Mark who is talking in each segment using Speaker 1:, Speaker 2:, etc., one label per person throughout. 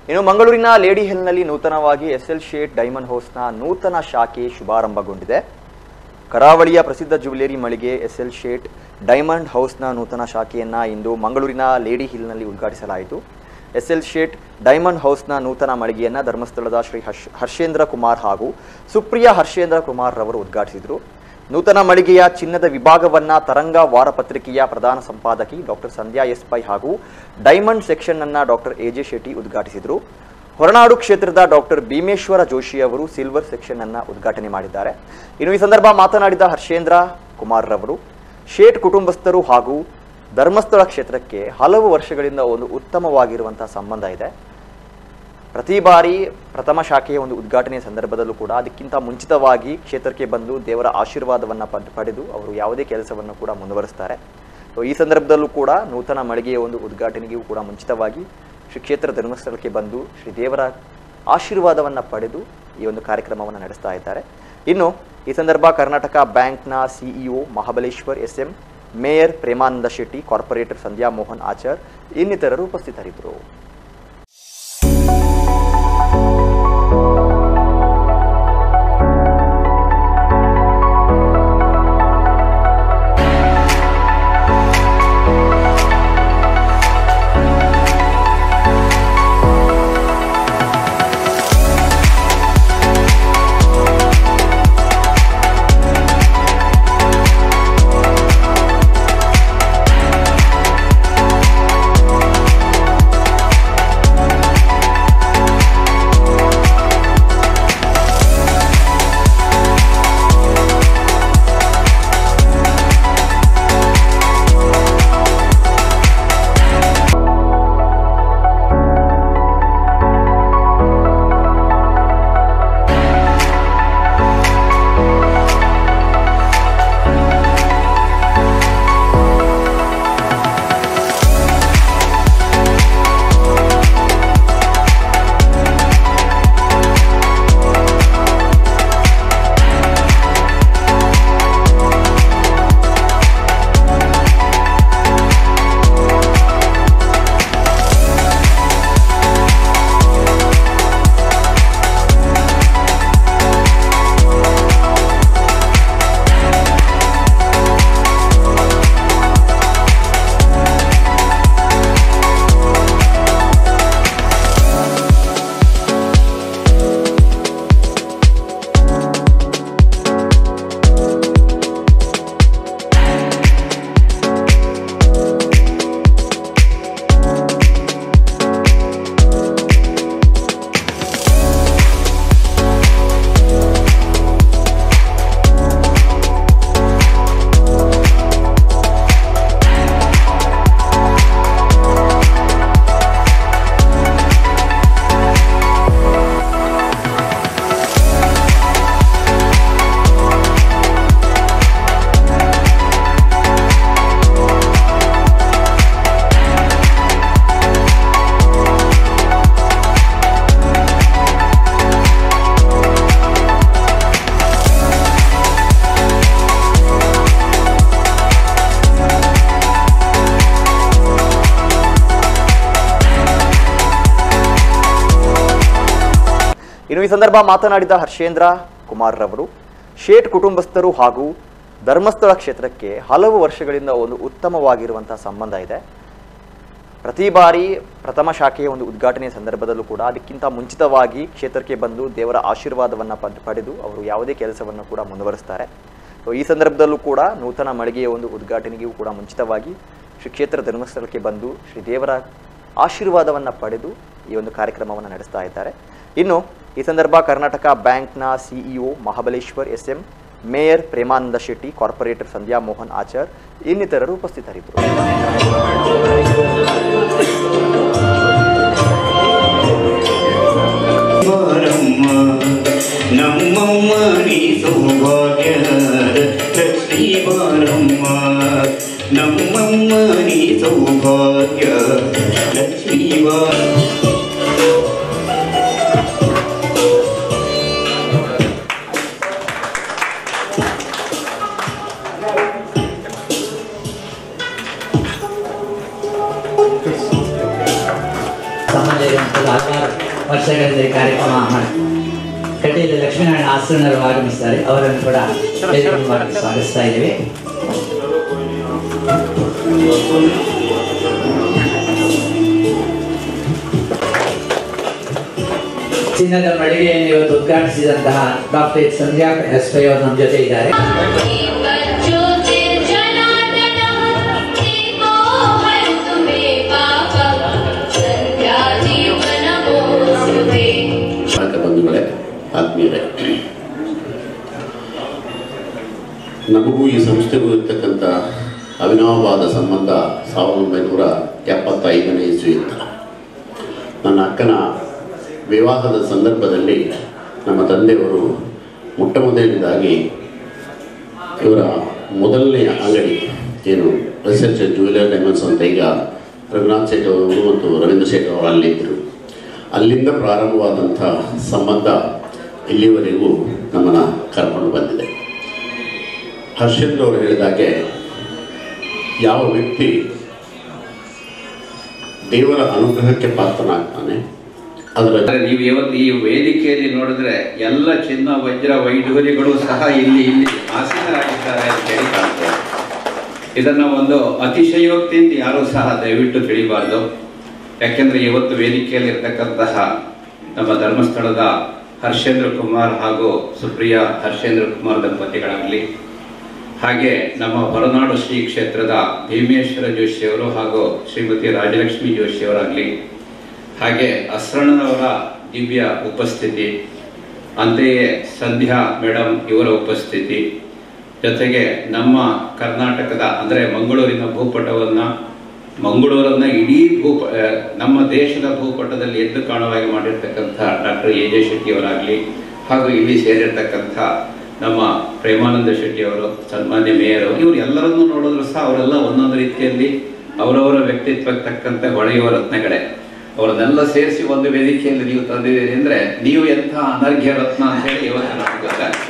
Speaker 1: ಇನ್ನು ಮಂಗಳೂರಿನ ಲೇಡಿ ಹಿಲ್ನಲ್ಲಿ ನೂತನವಾಗಿ ಎಸ್ ಎಲ್ ಶೇಟ್ ಡೈಮಂಡ್ ಹೌಸ್ನ ನೂತನ ಶಾಖೆ ಶುಭಾರಂಭಗೊಂಡಿದೆ ಕರಾವಳಿಯ ಪ್ರಸಿದ್ಧ ಜ್ಯುವೆಲರಿ ಮಳಿಗೆ ಎಸ್ ಎಲ್ ಶೇಟ್ ಡೈಮಂಡ್ ಹೌಸ್ನ ನೂತನ ಶಾಖೆಯನ್ನು ಇಂದು ಮಂಗಳೂರಿನ ಲೇಡಿ ಹಿಲ್ನಲ್ಲಿ ಉದ್ಘಾಟಿಸಲಾಯಿತು ಎಸ್ ಎಲ್ ಶೇಟ್ ಡೈಮಂಡ್ ಹೌಸ್ನ ನೂತನ ಮಳಿಗೆಯನ್ನು ಧರ್ಮಸ್ಥಳದ ಶ್ರೀ ಹರ್ಷ್ ಹರ್ಷೇಂದ್ರ ಕುಮಾರ್ ಹಾಗೂ ಸುಪ್ರಿಯಾ ಹರ್ಷೇಂದ್ರ ಕುಮಾರ್ ರವರು ಉದ್ಘಾಟಿಸಿದರು ನೂತನ ಮಳಿಗೆಯ ಚಿನ್ನದ ವಿಭಾಗವನ್ನ ತರಂಗ ವಾರಪತ್ರಿಕೆಯ ಪ್ರಧಾನ ಸಂಪಾದಕಿ ಡಾಕ್ಟರ್ ಸಂಧ್ಯಾ ಎಸ್ ಪೈ ಹಾಗೂ ಡೈಮಂಡ್ ಸೆಕ್ಷನ್ ಅನ್ನ ಡಾಕ್ಟರ್ ಎ ಜೆ ಶೆಟ್ಟಿ ಉದ್ಘಾಟಿಸಿದರು ಹೊರನಾಡು ಕ್ಷೇತ್ರದ ಡಾಕ್ಟರ್ ಭೀಮೇಶ್ವರ ಜೋಶಿ ಅವರು ಸಿಲ್ವರ್ ಸೆಕ್ಷನ್ ಅನ್ನ ಉದ್ಘಾಟನೆ ಮಾಡಿದ್ದಾರೆ ಇನ್ನು ಈ ಸಂದರ್ಭ ಮಾತನಾಡಿದ ಹರ್ಷೇಂದ್ರ ಕುಮಾರ್ ರವರು ಶೇಟ್ ಕುಟುಂಬಸ್ಥರು ಹಾಗೂ ಧರ್ಮಸ್ಥಳ ಕ್ಷೇತ್ರಕ್ಕೆ ಹಲವು ವರ್ಷಗಳಿಂದ ಒಂದು ಉತ್ತಮವಾಗಿರುವಂತಹ ಸಂಬಂಧ ಇದೆ ಪ್ರತಿ ಬಾರಿ ಪ್ರಥಮ ಶಾಖೆಯ ಒಂದು ಉದ್ಘಾಟನೆಯ ಸಂದರ್ಭದಲ್ಲೂ ಕೂಡ ಅದಕ್ಕಿಂತ ಮುಂಚಿತವಾಗಿ ಕ್ಷೇತ್ರಕ್ಕೆ ಬಂದು ದೇವರ ಆಶೀರ್ವಾದವನ್ನು ಪಡ್- ಪಡೆದು ಅವರು ಯಾವುದೇ ಕೆಲಸವನ್ನು ಕೂಡ ಮುಂದುವರಿಸ್ತಾರೆ ಸೊ ಈ ಸಂದರ್ಭದಲ್ಲೂ ಕೂಡ ನೂತನ ಮಳಿಗೆಯ ಒಂದು ಉದ್ಘಾಟನೆಗೂ ಕೂಡ ಮುಂಚಿತವಾಗಿ ಶ್ರೀ ಕ್ಷೇತ್ರ ಧರ್ಮಸ್ಥಳಕ್ಕೆ ಬಂದು ಶ್ರೀ ದೇವರ ಆಶೀರ್ವಾದವನ್ನು ಪಡೆದು ಈ ಒಂದು ಕಾರ್ಯಕ್ರಮವನ್ನು ನಡೆಸ್ತಾ ಇದ್ದಾರೆ ಇನ್ನು ಈ ಸಂದರ್ಭ ಕರ್ನಾಟಕ ಬ್ಯಾಂಕ್ನ CEO Mahabaleshwar S M mayor Premananda Shetty corporator Sandhya Mohan Achar ಇನ್ನಿತರರು ಉಪಸ್ಥಿತರಿದ್ದರು ಇನ್ನು ಈ ಸಂದರ್ಭ ಮಾತನಾಡಿದ ಹರ್ಷೇಂದ್ರ ಕುಮಾರ್ ರವರು ಶೇಟ್ ಕುಟುಂಬಸ್ಥರು ಹಾಗೂ ಧರ್ಮಸ್ಥಳ ಕ್ಷೇತ್ರಕ್ಕೆ ಹಲವು ವರ್ಷಗಳಿಂದ ಒಂದು ಉತ್ತಮವಾಗಿರುವಂತಹ ಸಂಬಂಧ ಇದೆ ಪ್ರತಿ ಬಾರಿ ಪ್ರಥಮ ಶಾಖೆಯ ಒಂದು ಉದ್ಘಾಟನೆಯ ಸಂದರ್ಭದಲ್ಲೂ ಕೂಡ ಅದಕ್ಕಿಂತ ಮುಂಚಿತವಾಗಿ ಕ್ಷೇತ್ರಕ್ಕೆ ಬಂದು ದೇವರ ಆಶೀರ್ವಾದವನ್ನು ಪಡ್- ಪಡೆದು ಅವರು ಯಾವುದೇ ಕೆಲಸವನ್ನು ಕೂಡ ಮುಂದುವರಿಸ್ತಾರೆ ಸೊ ಈ ಸಂದರ್ಭದಲ್ಲೂ ಕೂಡ ನೂತನ ಮಳಿಗೆಯ ಒಂದು ಉದ್ಘಾಟನೆಗೂ ಕೂಡ ಮುಂಚಿತವಾಗಿ ಶ್ರೀ ಕ್ಷೇತ್ರ ಧರ್ಮಸ್ಥಳಕ್ಕೆ ಬಂದು ಶ್ರೀ ದೇವರ ಆಶೀರ್ವಾದವನ್ನು ಪಡೆದು ಈ ಒಂದು ಕಾರ್ಯಕ್ರಮವನ್ನು ನಡೆಸ್ತಾ ಇದ್ದಾರೆ ಇನ್ನು ಈ ಸಂದರ್ಭ ಕರ್ನಾಟಕ ಬ್ಯಾಂಕ್ನ CEO Mahabaleshwar S M mayor Premananda Shetty corporator Sandhya Mohan Achar ಇನ್ನಿತರರು ಉಪಸ್ಥಿತರಿದ್ದರು
Speaker 2: ಬಾರಮ್ಮ ನಮ್ಮಮ್ಮ ನೀ ಸೌಭಾಗ್ಯದ ಲಕ್ಷ್ಮೀ ಬಾರಮ್ಮ ನಮ್ಮಮ್ಮ ನೀ ಸೌಭಾಗ್ಯ ಲಕ್ಷ್ಮೀ ಬಾರ
Speaker 3: Thank ಹಲವಾರು ವರ್ಷಗಳಿಂದ ಈ ಕಾರ್ಯಕ್ರಮ ಮಾಡಿ ಕಟೀಲು ಲಕ್ಷ್ಮೀನಾರಾಯಣ ಆಸನರು ಆಗಮಿಸ್ತಾರೆ ಅವರನ್ನು ಕೂಡ ವೇದಿಕೆ ಮುಂಭಾಗಕ್ಕೆ ಸ್ವಾಗತಿಸ್ತಾ ಇದ್ದೀವಿ ಚಿನ್ನದ ಮಳಿಗೆಯನ್ನು ಇವತ್ತು ಉದ್ಘಾಟಿಸಿದಂತಹ ಡಾಕ್ಟರ್ ಸಂಧ್ಯಾ ಎಸ್ ಪೈ ಅವರು ನಮ್ಮ ಜೊತೆ ಇದ್ದಾರೆ
Speaker 4: ಶಾಖ ಬಂಧುಗಳೇ ಆತ್ಮೀಯರೇ ನಮಗೂ ಈ ಸಂಸ್ಥೆಗೂ ಇರ್ತಕ್ಕಂಥ ಅವಿನಾವವಾದ ಸಂಬಂಧ ಸಾವಿರದ ಒಂಬೈನೂರ ಎಪ್ಪತ್ತೈದನೇ ಇಸ್ವಿಯಿಂದ ನನ್ನ ಅಕ್ಕನ ವಿವಾಹದ ಸಂದರ್ಭದಲ್ಲಿ ನಮ್ಮ ತಂದೆಯವರು ಮೊಟ್ಟ ಮೊದಲನೇದಾಗಿ ಇವರ ಮೊದಲನೆಯ ಅಂಗಡಿ ಏನು ರಿಸರ್ಚ್ ಜ್ಯುವೆಲರ್ ಡೈಮಂಡ್ಸ್ ಅಂತ ಈಗ ರಘುನಾಥ್ ಶೇಖರ್ ಅವರು ಮತ್ತು ರವೀಂದ್ರ ಶೇಖರ್ ಅವರು ಅಲ್ಲಿದ್ದರು ಅಲ್ಲಿಂದ ಪ್ರಾರಂಭವಾದಂಥ ಸಂಬಂಧ ಇಲ್ಲಿವರೆಗೂ ನಮ್ಮನ್ನು ಕರ್ಕೊಂಡು ಬಂದಿದೆ ಹರ್ಷೇಂದ್ರ ಅವರು ಹೇಳಿದಾಗೆ ಯಾವ ವ್ಯಕ್ತಿ ದೇವರ ಅನುಗ್ರಹಕ್ಕೆ ಪಾತ್ರನಾಗ್ತಾನೆ ಅದರ
Speaker 5: ಆದರೆ ನೀವು ಇವತ್ತು ಈ ವೇದಿಕೆಯಲ್ಲಿ ನೋಡಿದ್ರೆ ಎಲ್ಲ ಚಿನ್ನ ವಜ್ರ ವೈಢೂರ್ಯಗಳು ಸಹ ಇಲ್ಲಿ ಇಲ್ಲಿ ಆಸೀನರಾಗಿದ್ದಾರೆ ಅಂತ ಹೇಳಿ ಕಾಣ್ತದೆ ಇದನ್ನ ಒಂದು ಅತಿಶಯೋಕ್ತಿಯಿಂದ ಯಾರೂ ಸಹ ದಯವಿಟ್ಟು ತಿಳಿಬಾರ್ದು ಯಾಕೆಂದ್ರೆ ಇವತ್ತು ವೇದಿಕೆಯಲ್ಲಿ ಇರ್ತಕ್ಕಂತಹ ನಮ್ಮ ಧರ್ಮಸ್ಥಳದ ಹರ್ಷೇಂದ್ರ ಕುಮಾರ್ ಹಾಗೂ ಸುಪ್ರಿಯಾ ಹರ್ಷೇಂದ್ರ ಕುಮಾರ್ ದಂಪತಿಗಳಾಗಲಿ ಹಾಗೆ ನಮ್ಮ ಹೊರನಾಡು ಶ್ರೀ ಕ್ಷೇತ್ರದ ಭೀಮೇಶ್ವರ ಜೋಶಿಯವರು ಹಾಗೂ ಶ್ರೀಮತಿ ರಾಜಲಕ್ಷ್ಮಿ ಜೋಶಿಯವರಾಗಲಿ ಹಾಗೆ ಅಸ್ರಣನವರ ದಿವ್ಯ ಉಪಸ್ಥಿತಿ ಅಂತೆಯೇ ಸಂಧ್ಯಾ ಮೇಡಮ್ ಇವರ ಉಪಸ್ಥಿತಿ ಜೊತೆಗೆ ನಮ್ಮ ಕರ್ನಾಟಕದ ಅಂದರೆ ಮಂಗಳೂರಿನ ಭೂಪಟವನ್ನ ಮಂಗಳೂರನ್ನ ಇಡೀ ಭೂಪ ಆ, ನಮ್ಮ ದೇಶದ ಭೂಪಟದಲ್ಲಿ ಎದ್ದು ಕಾಣುವಾಗಿ ಮಾಡಿರ್ತಕ್ಕಂಥ ಡಾಕ್ಟರ್ ಎ ಜೆ ಶೆಟ್ಟಿಯವರಾಗಲಿ ಹಾಗೂ ಇಲ್ಲಿ ಸೇರಿರ್ತಕ್ಕಂಥ ನಮ್ಮ ಪ್ರೇಮಾನಂದ ಶೆಟ್ಟಿ ಅವರು ಸನ್ಮಾನ್ಯ ಮೇಯರ್ ಇವರು ಎಲ್ಲರನ್ನೂ ನೋಡಿದ್ರು ಸಹ ಅವರೆಲ್ಲ ಒಂದೊಂದು ರೀತಿಯಲ್ಲಿ ಅವರವರ ವ್ಯಕ್ತಿತ್ವಕ್ಕೆ ತಕ್ಕಂತೆ ಹೊಳೆಯುವ ರತ್ನಗಳೇ ಅವರನ್ನೆಲ್ಲ ಸೇರಿಸಿ ಒಂದು ವೇದಿಕೆಯಲ್ಲಿ ನೀವು ತಂದಿದ್ದೀರಿ ಅಂದ್ರೆ ನೀವು ಎಂಥ ಅನರ್ಘ್ಯ ರತ್ನ ಅಂತ ಹೇಳಿ ಇವತ್ತು ನಮಗೆ ಗೊತ್ತಾಗ್ತದೆ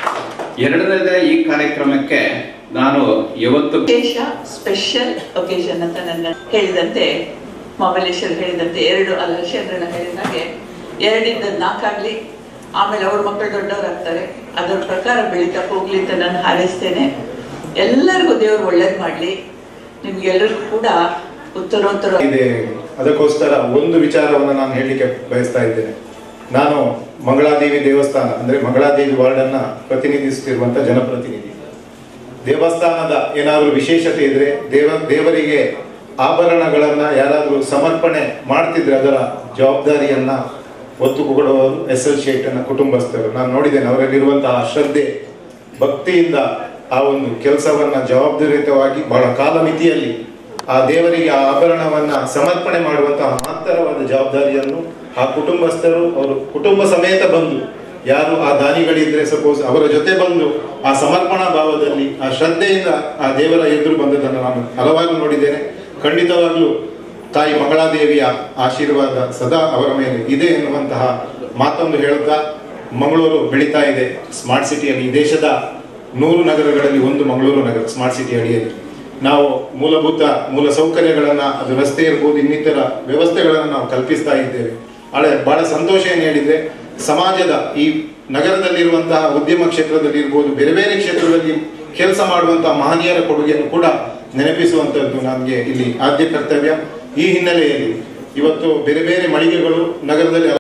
Speaker 5: ಎರಡನೇದೇ ಈ ಕಾರ್ಯಕ್ರಮಕ್ಕೆ ನಾನು ಇವತ್ತು
Speaker 6: ವಿಶೇಷ ಸ್ಪೆಷಲ್ ಒಕೇಶನ್ ಅಂತ ನನ್ನ ಹೇಳಿದಂತೆ ಮಾಮಲೇಶ್ವರ್ ಹೇಳಿದಂತೆ ಎರಡು ಅಲ್ಲ ಹರ್ಷೇಂದ್ರನ ಹೇಳಿದ ಹಾಗೆ ಎರಡಿಂದ ನಾಲ್ಕಾಗ್ಲಿ ಆಮೇಲೆ ಅವ್ರ ಮಕ್ಕಳು ದೊಡ್ಡವರಾಗ್ತಾರೆ ಅದರ ಪ್ರಕಾರ ಬೆಳೀತಾ ಹೋಗ್ಲಿ ಅಂತ ನಾನು ಹಾರೈಸ್ತೇನೆ ಎಲ್ಲರಿಗೂ ದೇವರು ಒಳ್ಳೇದು ಮಾಡಲಿ ನಿಮ್ಗೆಲ್ಲರಿಗೂ ಕೂಡ ಉತ್ತರೋತ್ತರ
Speaker 7: ಇದೆ ಅದಕ್ಕೋಸ್ಕರ ಒಂದು ವಿಚಾರವನ್ನು ನಾನು ಹೇಳಲಿಕ್ಕೆ ಬಯಸ್ತಾ ಇದ್ದೇನೆ ನಾನು ಮಂಗಳಾದೇವಿ ದೇವಸ್ಥಾನ ಅಂದ್ರೆ ಮಂಗಳಾದೇವಿ ವಾರ್ಡ್ ಅನ್ನ ಪ್ರತಿನಿಧಿಸುತ್ತಿರುವಂತ ಜನಪ್ರತಿನಿಧಿ ದೇವಸ್ಥಾನದ ಏನಾದರೂ ವಿಶೇಷತೆ ಇದ್ರೆ ದೇವ ದೇವರಿಗೆ ಆಭರಣಗಳನ್ನ ಯಾರಾದರೂ ಸಮರ್ಪಣೆ ಮಾಡ್ತಿದ್ರೆ ಅದರ ಜವಾಬ್ದಾರಿಯನ್ನ ಒತ್ತು ಕೊಡುವವರು ಎಸ್ ಎಲ್ ಶೇಟ್ನ ಕುಟುಂಬಸ್ಥರು ನಾನು ನೋಡಿದ್ದೇನೆ ಅವರಲ್ಲಿರುವಂತಹ ಶ್ರದ್ಧೆ ಭಕ್ತಿಯಿಂದ ಆ ಒಂದು ಕೆಲಸವನ್ನ ಜವಾಬ್ದಾರಿಯುತವಾಗಿ ಬಹಳ ಕಾಲಮಿತಿಯಲ್ಲಿ ಆ ದೇವರಿಗೆ ಆ ಆಭರಣವನ್ನ ಸಮರ್ಪಣೆ ಮಾಡುವಂತಹ ಮಹತ್ತರವಾದ ಜವಾಬ್ದಾರಿಯನ್ನು ಆ ಕುಟುಂಬಸ್ಥರು ಅವರು ಕುಟುಂಬ ಸಮೇತ ಬಂದು ಯಾರು ಆ ದಾನಿಗಳಿದ್ರೆ ಸಪೋಸ್ ಅವರ ಜೊತೆ ಬಂದು ಆ ಸಮರ್ಪಣಾ ಭಾವದಲ್ಲಿ ಆ ಶ್ರದ್ಧೆಯಿಂದ ಆ ದೇವರ ಎದುರು ಬಂದದನ್ನು ನಾನು ಹಲವಾರು ನೋಡಿದ್ದೇನೆ ಖಂಡಿತವಾಗ್ಲೂ ತಾಯಿ ಮಂಗಳಾದೇವಿಯ ಆಶೀರ್ವಾದ ಸದಾ ಅವರ ಮೇಲೆ ಇದೆ ಎನ್ನುವಂತಹ ಮಾತೊಂದು ಹೇಳುತ್ತಾ ಮಂಗಳೂರು ಬೆಳೀತಾ ಇದೆ ಸ್ಮಾರ್ಟ್ ಸಿಟಿಯಲ್ಲಿ ಈ ದೇಶದ ನೂರು ನಗರಗಳಲ್ಲಿ ಒಂದು ಮಂಗಳೂರು ನಗರ ಸ್ಮಾರ್ಟ್ ಸಿಟಿ ಅಡಿಯಲ್ಲಿ ನಾವು ಮೂಲಭೂತ ಮೂಲ ಸೌಕರ್ಯಗಳನ್ನ ಅದು ರಸ್ತೆ ಇರ್ಬೋದು ಇನ್ನಿತರ ವ್ಯವಸ್ಥೆಗಳನ್ನು ನಾವು ಕಲ್ಪಿಸ್ತಾ ಇದ್ದೇವೆ ಆದರೆ ಬಹಳ ಸಂತೋಷ ಏನು ಹೇಳಿದ್ರೆ ಸಮಾಜದ ಈ ನಗರದಲ್ಲಿರುವಂತಹ ಉದ್ಯಮ ಕ್ಷೇತ್ರದಲ್ಲಿ ಇರ್ಬೋದು ಬೇರೆ ಬೇರೆ ಕ್ಷೇತ್ರದಲ್ಲಿ ಕೆಲಸ ಮಾಡುವಂತಹ ಮಹನೀಯರ ಕೊಡುಗೆಯನ್ನು ಕೂಡ ನೆನಪಿಸುವಂತದ್ದು ನಮಗೆ ಇಲ್ಲಿ ಆದ್ಯ ಕರ್ತವ್ಯ ಈ ಹಿನ್ನೆಲೆಯಲ್ಲಿ ಇವತ್ತು ಬೇರೆ ಬೇರೆ ಮಳಿಗೆಗಳು ನಗರದಲ್ಲಿ